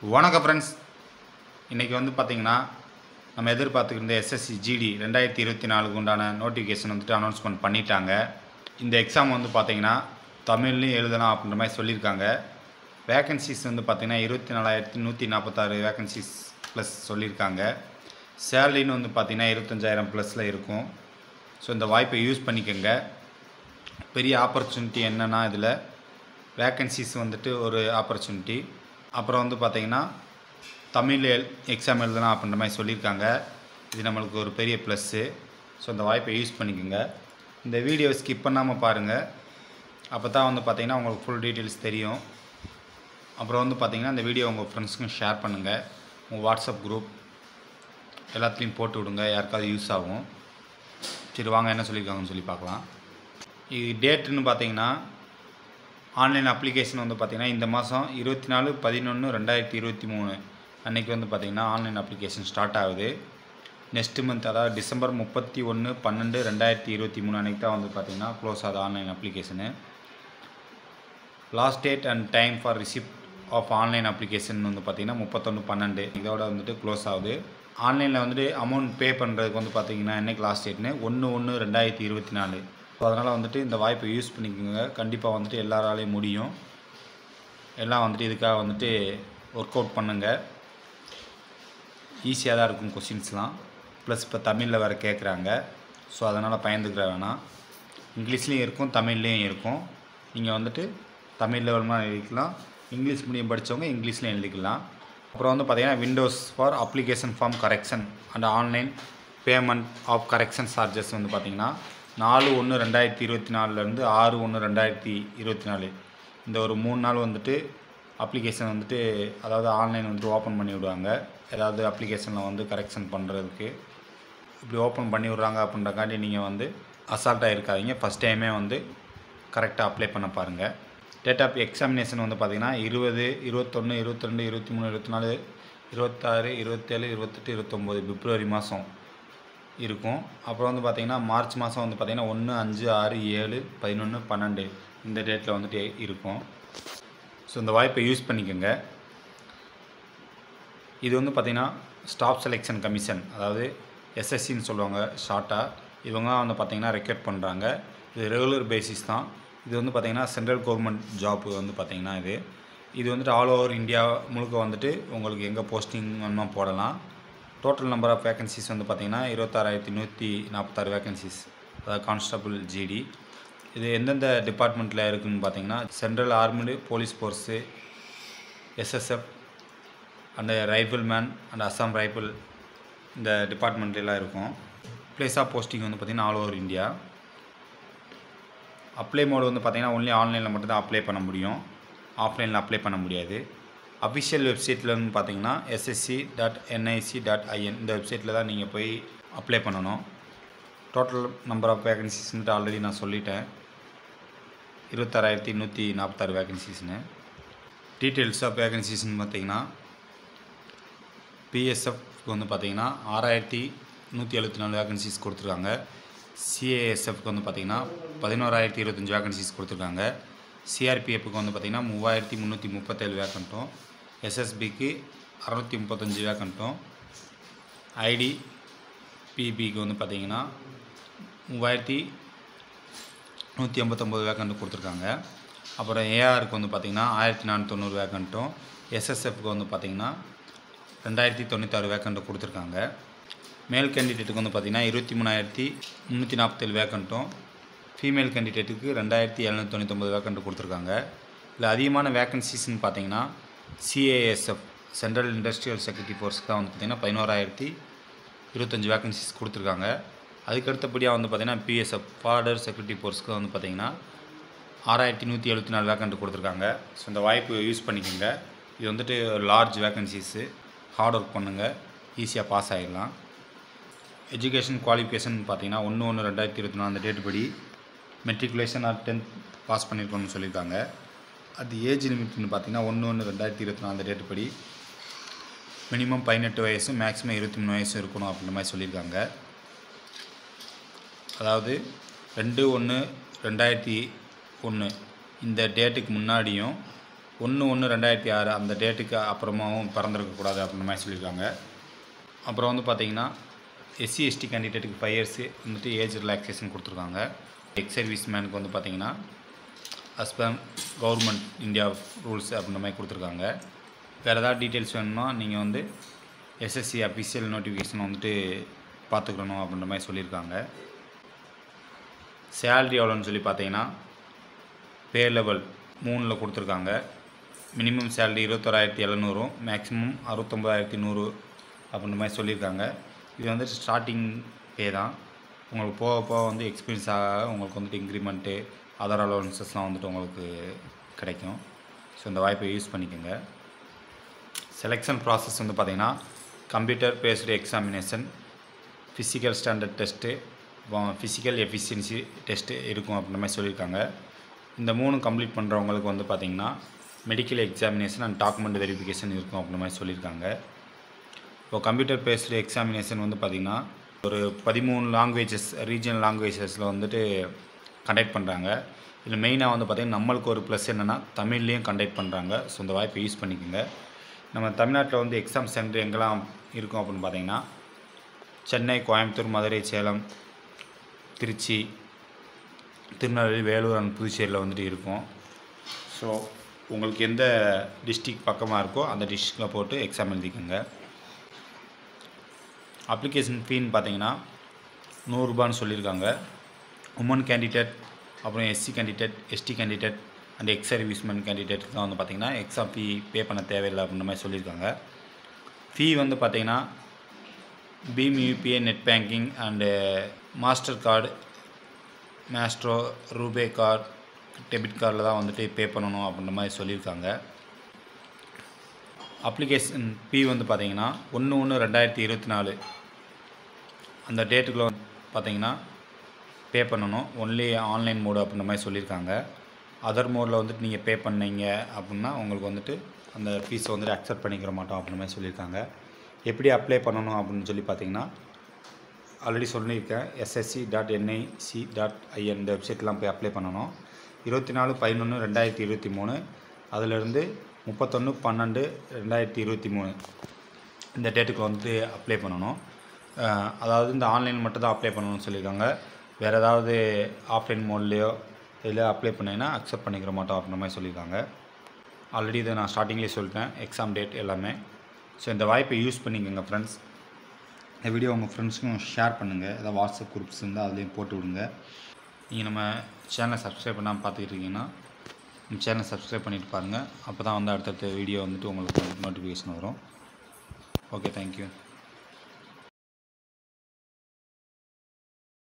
வணக்கம் ஃப்ரெண்ட்ஸ் இன்றைக்கி வந்து பார்த்திங்கன்னா நம்ம எதிர்பார்த்துக்கிற எஸ்எஸ்சி ஜிடி ரெண்டாயிரத்தி இருபத்தி நாலுக்கு உண்டான நோட்டிஃபிகேஷன் வந்துட்டு அனௌன்ஸ்மெண்ட் பண்ணிட்டாங்க இந்த எக்ஸாம் வந்து பார்த்திங்கன்னா தமிழ்லையும் எழுதலாம் அப்படின்ற மாதிரி சொல்லியிருக்காங்க வேகன்சிஸ் வந்து பார்த்திங்கன்னா இருபத்தி நாலாயிரத்தி நூற்றி நாற்பத்தாறு வேகன்சிஸ் ப்ளஸ் சொல்லியிருக்காங்க சேலரின்னு வந்து பார்த்திங்கன்னா இருபத்தஞ்சாயிரம் ப்ளஸில் இருக்கும் ஸோ இந்த வாய்ப்பை யூஸ் பண்ணிக்கோங்க பெரிய ஆப்பர்ச்சுனிட்டி என்னென்னா இதில் வேக்கன்சிஸ் வந்துட்டு ஒரு ஆப்பர்ச்சுனிட்டி அப்புறம் வந்து பார்த்திங்கன்னா தமிழ் எக்ஸாம் எழுதலாம் அப்படின்ற மாதிரி சொல்லியிருக்காங்க இது நம்மளுக்கு ஒரு பெரிய ப்ளஸ்ஸு ஸோ இந்த வாய்ப்பை யூஸ் பண்ணிக்கோங்க இந்த வீடியோவை ஸ்கிப் பண்ணாமல் பாருங்கள் அப்போ தான் வந்து பார்த்திங்கன்னா உங்களுக்கு ஃபுல் டீட்டெயில்ஸ் தெரியும் அப்புறம் வந்து பார்த்திங்கன்னா இந்த வீடியோ உங்கள் ஃப்ரெண்ட்ஸுக்கும் ஷேர் பண்ணுங்கள் உங்கள் வாட்ஸ்அப் குரூப் எல்லாத்துலேயும் போட்டு விடுங்க யாருக்காவது யூஸ் ஆகும் சரி வாங்க என்ன சொல்லியிருக்காங்கன்னு சொல்லி பார்க்கலாம் இது டேட்டுன்னு பார்த்தீங்கன்னா ஆன்லைன் அப்ளிகேஷன் வந்து பார்த்திங்கன்னா இந்த மாதம் இருபத்தி நாலு பதினொன்று ரெண்டாயிரத்தி இருபத்தி மூணு அன்றைக்கி வந்து பார்த்திங்கன்னா ஆன்லைன் அப்ளிகேஷன் ஸ்டார்ட் ஆகுது நெக்ஸ்ட் மந்த் அதாவது டிசம்பர் முப்பத்தி ஒன்று பன்னெண்டு ரெண்டாயிரத்தி இருபத்தி மூணு அன்றைக்கி தான் வந்து பார்த்திங்கன்னா க்ளோஸ் ஆகுது online application last date and time for receipt of online application வந்து பார்த்திங்கன்னா முப்பத்தொன்று பன்னெண்டு இதோட வந்துட்டு க்ளோஸ் ஆகுது ஆன்லைனில் வந்துட்டு அமௌண்ட் பே பண்ணுறதுக்கு வந்து பார்த்திங்கன்னா என்னைக்கு லாஸ்ட் டேட்னு ஒன்று ஒன்று ரெண்டாயிரத்தி இருபத்தி நாலு ஸோ அதனால் வந்துட்டு இந்த வாய்ப்பை யூஸ் பண்ணிக்கோங்க கண்டிப்பாக வந்துட்டு எல்லாராலையும் முடியும் எல்லாம் வந்துட்டு இதுக்காக வந்துட்டு ஒர்க் அவுட் பண்ணுங்கள் ஈஸியாக தான் இருக்கும் கொஷின்ஸ்லாம் ப்ளஸ் இப்போ தமிழில் வேறு கேட்குறாங்க ஸோ அதனால் பயந்துக்கிற வேணாம் இங்கிலீஷ்லேயும் இருக்கும் தமிழ்லேயும் இருக்கும் நீங்கள் வந்துட்டு தமிழில் வேணுமா எழுதிக்கலாம் இங்கிலீஷ் மீடியம் படித்தவங்க இங்கிலீஷ்லேயும் எழுதிக்கலாம் அப்புறம் வந்து பார்த்திங்கன்னா windows for application form correction and online payment of correction charges வந்து பார்த்திங்கன்னா நாலு ஒன்று ரெண்டாயிரத்தி இருபத்தி நாலுலேருந்து ஆறு ஒன்று ரெண்டாயிரத்தி இருபத்தி நாலு இந்த ஒரு மூணு நாள் வந்துட்டு அப்ளிகேஷன் வந்துட்டு அதாவது ஆன்லைன் வந்துட்டு ஓப்பன் பண்ணி விடுவாங்க ஏதாவது அப்ளிகேஷனில் வந்து கரெக்ஷன் பண்ணுறதுக்கு இப்படி ஓப்பன் பண்ணி விட்றாங்க அப்படின்றக்காண்டி நீங்கள் வந்து அசால்ட்டாக இருக்காதீங்க ஃபஸ்ட் டைமே வந்து கரெக்டாக அப்ளை பண்ண பாருங்கள் டேட் ஆஃப் எக்ஸாமினேஷன் வந்து பார்த்திங்கன்னா இருபது இருபத்தொன்று இருபத்திரெண்டு இருபத்தி மூணு இருபத்தி நாலு இருபத்தாறு இருபத்தேழு இருபத்தெட்டு இருபத்தொம்போது பிப்ரவரி மாதம் இருக்கும் அப்புறம் வந்து பார்த்திங்கன்னா மார்ச் மாதம் வந்து பார்த்திங்கன்னா ஒன்று அஞ்சு ஆறு ஏழு பதினொன்று பன்னெண்டு இந்த டேட்டில் வந்துட்டு இருக்கும் ஸோ இந்த வாய்ப்பை யூஸ் பண்ணிக்கோங்க இது வந்து பார்த்திங்கன்னா ஸ்டாஃப் செலெக்ஷன் கமிஷன் அதாவது எஸ்எஸ்சின்னு சொல்லுவாங்க ஷார்ட்டாக இவங்க தான் வந்து பார்த்திங்கன்னா ரெக்ரூட் பண்ணுறாங்க இது ரெகுலர் பேசிஸ் தான் இது வந்து பார்த்திங்கன்னா சென்ட்ரல் கவர்மெண்ட் ஜாப் வந்து பார்த்திங்கன்னா இது இது வந்துட்டு ஆல் ஓவர் இந்தியா முழுக்க வந்துட்டு உங்களுக்கு எங்கே போஸ்டிங் வேணுமா போடலாம் டோட்டல் நம்பர் ஆஃப் வேகன்சிஸ் வந்து பார்த்திங்கன்னா இருபத்தாறாயிரத்தி நூற்றி நாற்பத்தாறு வேகன்சிஸ் அதாவது கான்ஸ்டபுள் ஜிடி இது எந்தெந்த டிபார்ட்மெண்ட்டில் இருக்குதுன்னு பார்த்தீங்கன்னா central armed police force SSF and rifle man and Assam rifle இந்த டிபார்ட்மெண்ட்லாம் இருக்கும் பிளேஸ் ஆஃப் போஸ்டிங் வந்து பார்த்திங்கன்னா all over India apply mode வந்து பார்த்திங்கன்னா ஒன்லி ஆன்லைனில் மட்டும்தான் அப்ளை பண்ண முடியும் ஆஃப்லைனில் அப்ளை பண்ண முடியாது அஃபிஷியல் வெப்சைட்டில் வந்து பார்த்தீங்கன்னா SSC dot NIC dot IN இந்த வெப்சைட்டில் தான் நீங்கள் போய் அப்ளை பண்ணணும் டோட்டல் நம்பர் ஆஃப் வேகன்சிஸ்ன்ட்டு ஆல்ரெடி நான் சொல்லிட்டேன் இருபத்தாறாயிரத்தி நூற்றி நாற்பத்தாறு வேகன்சிஸ்னு டீட்டெயில்ஸ் ஆஃப் வேகன்சிஸ்னு பார்த்தீங்கன்னா பிஎஸ்எஃப்க்கு வந்து பார்த்தீங்கன்னா ஆறாயிரத்தி நூற்றி எழுபத்தி நாலு வேகன்சிஸ் கொடுத்துருக்காங்க சிஏஎஸ்எஃப்க்கு வந்து பார்த்திங்கன்னா பதினோராயிரத்தி இருபத்தஞ்சி வேகன்சிஸ் கொடுத்துருக்காங்க சிஆர்பிஎஃப்க்கு வந்து பார்த்திங்கன்னா மூவாயிரத்தி முந்நூற்றி முப்பத்தேழு வேக்கண்ட்டும் எஸ்எஸ்பிக்கு அறநூற்றி முப்பத்தஞ்சு வேக்கண்ட்டும் ஐடி பிபிக்கு வந்து பார்த்திங்கன்னா மூவாயிரத்தி நூற்றி ஐம்பத்தொம்போது வேக்கண்ட்டு கொடுத்துருக்காங்க அப்புறம் ஏஆருக்கு வந்து பார்த்திங்கன்னா ஆயிரத்தி நானூற்றி தொண்ணூறு வேக்கண்ட்டும் எஸ்எஸ்எஃப்க்கு வந்து பார்த்திங்கன்னா ரெண்டாயிரத்தி தொண்ணூத்தாறு வேக்கண்ட்டு கொடுத்துருக்காங்க மேல் கேண்டிடேட்டுக்கு வந்து பார்த்திங்கன்னா இருபத்தி மூணாயிரத்தி முந்நூற்றி நாற்பத்தேழு வேக்கண்ட்டும் ஃபீமேல் கேண்டிடேட்டுக்கு ரெண்டாயிரத்தி எழுநூற்றி தொண்ணூத்தொம்பது வேக்கண்ட் கொடுத்துருக்காங்க இதில் அதிகமான வேக்கன்சிஸ்ன்னு பார்த்தீங்கன்னா சிஏஎஸ்எஃப் சென்ட்ரல் இண்டஸ்ட்ரியல் செக்யூரிட்டி ஃபோர்ஸ்க்கு தான் வந்து பார்த்திங்கன்னா பதினோராயிரத்தி இருபத்தஞ்சி வேக்கன்சிஸ் கொடுத்துருக்காங்க அதுக்கு அடுத்தபடியாக வந்து பார்த்திங்கன்னா பிஎஸ்எஃப் பார்டர் செக்யூரிட்டி ஃபோர்ஸ்க்கு வந்து பார்த்திங்கன்னா ஆறாயிரத்தி நூற்றி எழுபத்தி நாலு வேக்கண்ட் கொடுத்துருக்காங்க ஸோ இந்த வாய்ப்பு யூஸ் பண்ணிக்கோங்க இது வந்துட்டு லார்ஜ் வேக்கன்சிஸு ஹார்ட் ஒர்க் பண்ணுங்கள் ஈஸியாக பாஸ் ஆகிடலாம் எஜுகேஷன் குவாலிஃபிகேஷன் பார்த்தீங்கன்னா ஒன்று ஒன்று ரெண்டாயிரத்தி இருபத்தி நாலு அந்த டேட் படி மெட்ரிகுலேஷன் ஆர் டென்த் பாஸ் பண்ணியிருக்கணும்னு சொல்லியிருக்காங்க அது ஏஜ் லிமிட்னு பார்த்தீங்கன்னா ஒன்று ஒன்று ரெண்டாயிரத்தி இருபத்தி நாலு அந்த டேட் படி மினிமம் பதினெட்டு வயசு மேக்ஸிமம் இருபத்தி மூணு வயசு இருக்கணும் அப்படின்ற மாதிரி சொல்லியிருக்காங்க அதாவது ரெண்டு ஒன்று ரெண்டாயிரத்தி ஒன்று இந்த டேட்டுக்கு முன்னாடியும் ஒன்று ஒன்று ரெண்டாயிரத்தி ஆறு அந்த டேட்டுக்கு அப்புறமாவும் பிறந்திருக்கக்கூடாது அப்படின்ற மாதிரி சொல்லியிருக்காங்க அப்புறம் வந்து பார்த்தீங்கன்னா எஸ்சி எஸ்டி கேண்டிடேட்டுக்கு ஃபைவ் இயர்ஸு வந்துட்டு ஏஜ் ரிலாக்ஸேஷன் கொடுத்துருக்காங்க எக்ஸ் சர்வீஸ் மேனுக்கு வந்து பார்த்தீங்கன்னா அஸ்பம் கவர்மெண்ட் இந்தியா ரூல்ஸ் அப்படின்ற மாதிரி கொடுத்துருக்காங்க வேறு ஏதாவது டீட்டெயில்ஸ் வேணும்னா நீங்கள் வந்து எஸ்எஸ்சி அஃபிஷியல் நோட்டிஃபிகேஷன் வந்துட்டு பார்த்துக்கணும் அப்படின்ற மாதிரி சொல்லியிருக்காங்க சேலரி எவ்வளோன்னு சொல்லி பார்த்தீங்கன்னா பே லெவல் மூணில் கொடுத்துருக்காங்க மினிமம் சேலரி இருபத்தோராயிரத்தி எழுநூறும் மேக்ஸிமம் அறுபத்தொம்பதாயிரத்தி நூறு அப்படின்ற மாதிரி சொல்லியிருக்காங்க இது வந்துட்டு ஸ்டார்டிங் பே தான் உங்களுக்கு போக போக வந்து எக்ஸ்பீரியன்ஸ் ஆக உங்களுக்கு வந்துட்டு இன்க்ரிமெண்ட்டு அதர் அலவன்சஸ்லாம் வந்துட்டு உங்களுக்கு கிடைக்கும் ஸோ இந்த வாய்ப்பை யூஸ் பண்ணிக்கோங்க செலெக்ஷன் ப்ராசஸ் வந்து பார்த்திங்கன்னா computer based examination physical standard test physical efficiency test இருக்கும் அப்படின்ற மாதிரி சொல்லியிருக்காங்க இந்த மூணு கம்ப்ளீட் பண்ணுறவங்களுக்கு வந்து பார்த்திங்கன்னா medical examination and document verification இருக்கும் அப்படின்ற மாதிரி சொல்லியிருக்காங்க இப்போ கம்ப்யூட்டர் பேஸ்டு எக்ஸாமினேஷன் வந்து பார்த்திங்கன்னா ஒரு பதிமூணு லாங்குவேஜஸ் ரீஜனல் லாங்குவேஜஸில் வந்துட்டு கண்டக்ட் பண்ணுறாங்க இதில் மெயினாக வந்து பார்த்திங்கன்னா நம்மளுக்கு ஒரு ப்ளஸ் என்னென்னா தமிழ்லேயும் கண்டக்ட் பண்ணுறாங்க ஸோ இந்த வாய்ப்பை யூஸ் பண்ணிக்கோங்க நம்ம தமிழ்நாட்டில் வந்து எக்ஸாம் சென்டர் எங்கெல்லாம் இருக்கும் அப்படின்னு பார்த்தீங்கன்னா சென்னை கோயம்புத்தூர் மதுரை சேலம் திருச்சி திருநெல்வேலி வேலூர் அண்ட் புதுச்சேரியில் வந்துட்டு இருக்கும் ஸோ உங்களுக்கு எந்த டிஸ்ட்ரிக் பக்கமாக இருக்கோ அந்த டிஸ்ட்ரிக்டில் போட்டு எக்ஸாம் எழுதிக்கோங்க அப்ளிகேஷன் ஃபீன்னு பார்த்தீங்கன்னா நூறுரூபான்னு சொல்லியிருக்காங்க உமன் கேண்டிடேட் அப்புறம் SC candidate ST candidate and ex serviceman கேண்டிடேட்டுக்கு வந்து பார்த்திங்கன்னா எக்ஸாம் ஃபீ பே பண்ண தேவையில்லை அப்படின்ற மாதிரி சொல்லியிருக்காங்க ஃபீ வந்து பார்த்திங்கன்னா BHIM UPI net banking and master card maestro RuPay card debit கார்டில் தான் வந்துட்டு பே பண்ணணும் அப்படின்ற மாதிரி சொல்லியிருக்காங்க அப்ளிகேஷன் ஃபீ வந்து பார்த்தீங்கன்னா ஒன்று ஒன்று ரெண்டாயிரத்தி இருபத்தி நாலு அந்த டேட்டுக்குள்ள பார்த்தீங்கன்னா பே பண்ணணும் ஒன்லி ஆன்லைன் மோடு அப்படின்ற மாதிரி சொல்லியிருக்காங்க அதர் மோடில் வந்துட்டு நீங்கள் பே பண்ணீங்க அப்படின்னா உங்களுக்கு வந்துட்டு அந்த ஃபீஸை வந்துட்டு அக்செப்ட் பண்ணிக்கிற மாட்டோம் அப்படின்ற மாதிரி சொல்லியிருக்காங்க எப்படி அப்ளை பண்ணணும் அப்படின்னு சொல்லி பார்த்தீங்கன்னா ஆல்ரெடி சொல்லியிருக்கேன் SSC dot NIC dot IN இந்த வெப்சைட்லாம் போய் அப்ளை பண்ணணும் இருபத்தி நாலு பதினொன்று ரெண்டாயிரத்தி இருபத்தி மூணு அதிலிருந்து முப்பத்தொன்று பன்னெண்டு ரெண்டாயிரத்தி இருபத்தி மூணு இந்த டேட்டுக்கு வந்து அப்ளை பண்ணணும் அஹ் அதாவது இந்த ஆன்லைன் மட்டும் தான் அப்ளை பண்ணணும்னு சொல்லியிருக்காங்க வேறு ஏதாவது ஆஃப்லைன் மோட்லேயோ இதில் அப்ளை பண்ணீங்கன்னா அக்செப்ட் பண்ணிக்கிற மாட்டோம் அப்படின்ற மாதிரி சொல்லியிருக்காங்க ஆல்ரெடி இதை நான் ஸ்டார்டிங்லேயே சொல்லிட்டேன் எக்ஸாம் டேட் எல்லாமே ஸோ இந்த வாய்ப்பை யூஸ் பண்ணிக்கோங்க ஃப்ரெண்ட்ஸ் இந்த வீடியோ உங்கள் ஃப்ரெண்ட்ஸுக்கும் ஷேர் பண்ணுங்கள் ஏதாவது வாட்ஸ்அப் குரூப்ஸ் இருந்தால் அதுலேயும் போட்டு விடுங்க நீங்கள் நம்ம சேனலை சப்ஸ்கிரைப் பண்ணாமல் பார்த்துக்கிட்டு இருக்கீங்கன்னா நம்ம சேனலை சப்ஸ்கிரைப் பண்ணிட்டு பாருங்கள் அப்போ தான் வந்து அடுத்தடுத்த வீடியோ வந்துட்டு உங்களுக்கு நோட்டிஃபிகேஷன் வரும் ஓகே தேங்க்யூ